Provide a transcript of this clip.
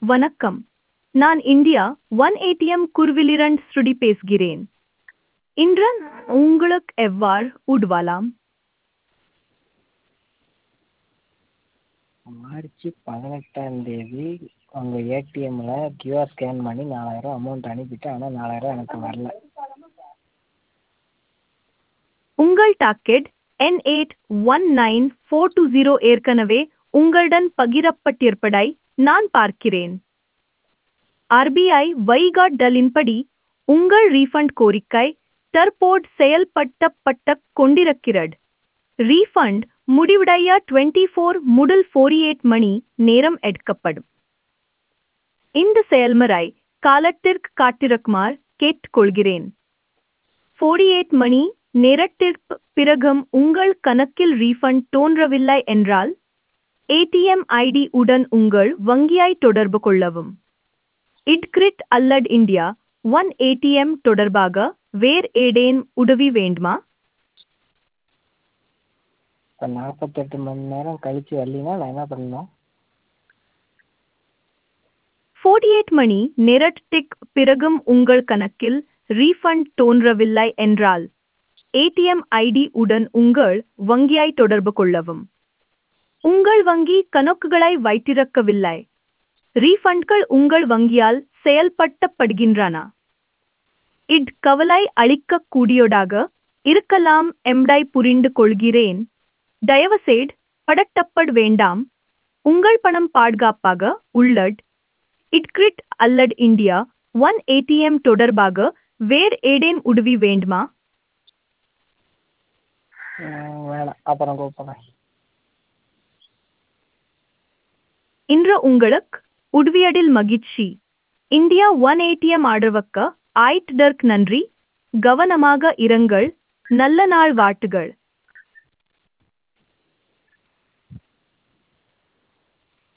வணக்கம் நான் India one ATM குருவிலிரண்ட் ஸ்ருடி பேசுகிறேன் இன்று உங்களுக்கு எவ்வாறு உதவலாம் மார்ச் பதினெட்டாம் தேதி உங்கள் ஏடிஎம்மில் கியூஆர் ஸ்கேன் பண்ணி நாலாயிரம் அமௌண்ட் அனுப்பிட்டேன் ஆனால் நாலாயிரம் எனக்கு வரல உங்கள் docket N eight one nine four two zero ஏற்கனவே உங்களுடன் பகிரப்பட்டிருப்பதை நான் பார்க்கிறேன் ஆர்பிஐ வழிகாட்டலின்படி உங்கள் ரீஃபண்ட் கோரிக்கை தற்போது செயல்படுத்தப்பட்டு கொண்டிருக்கிறது ரீஃபண்ட் முடிவடைய டுவெண்ட்டி ஃபோர் முதல் ஃபோர்டி எயிட் மணி நேரம் எடுக்கப்படும் இந்த செயல்முறை காலத்திற்கு காத்திருக்குமாறு கேட்டுக்கொள்கிறேன் ஃபோர்டி எயிட் மணி நேரத்திற்கு பிறகும் உங்கள் கணக்கில் ரீஃபண்ட் தோன்றவில்லை என்றால் ஏடிஎம் ஐடி உடன் உங்கள் வங்கியை தொடர்பு கொள்ளவும் இட்கிரிட் அல்லது இந்தியா ஒன் ஏடிஎம் தொடர்பாக வேறு ஏதேனும் உதவி வேண்டுமா இப்போ நாற்பத்தெட்டு மணி நேரம் கழிச்சு வரலினா நான் என்ன பண்ணணும் ஃபோர்டி எயிட் மணி நேரத்திற்கு பிறகும் உங்கள் கணக்கில் ரீஃபண்ட் தோன்றவில்லை என்றால் ஏடிஎம் ஐடி உடன் உங்கள் வங்கியை தொடர்பு கொள்ளவும் உங்கள் வங்கி கணக்குகளை வைத்திருக்கவில்லை ரீஃபண்ட்கள் உங்கள் வங்கியால் செயல்படுத்தப்படுகின்றன இட் கவலை அளிக்கக்கூடியதாக இருக்கலாம் எம்டை புரிந்து கொள்கிறேன் தயவுசெய்து படட்டப்பட வேண்டாம் உங்கள் பணம் பாதுகாப்பாக உள்ளது இட்கிரிட் அல்லது இந்தியா ஒன் ஏடிஎம் தொடர்பாக வேறு ஏதேனும் உதவி வேண்டுமா ம், வேணாம் அப்புறம் கூப்பிட்றேன் இன்று உங்களுக்கு உதவியதில் மகிழ்ச்சி இந்தியா ஒன் ஏடிஎம் ஆதரவுக்கு ஆயிட்டதற்கு நன்றி கவனமாக இருங்கள் நல்ல நாள் வாழ்த்துகள்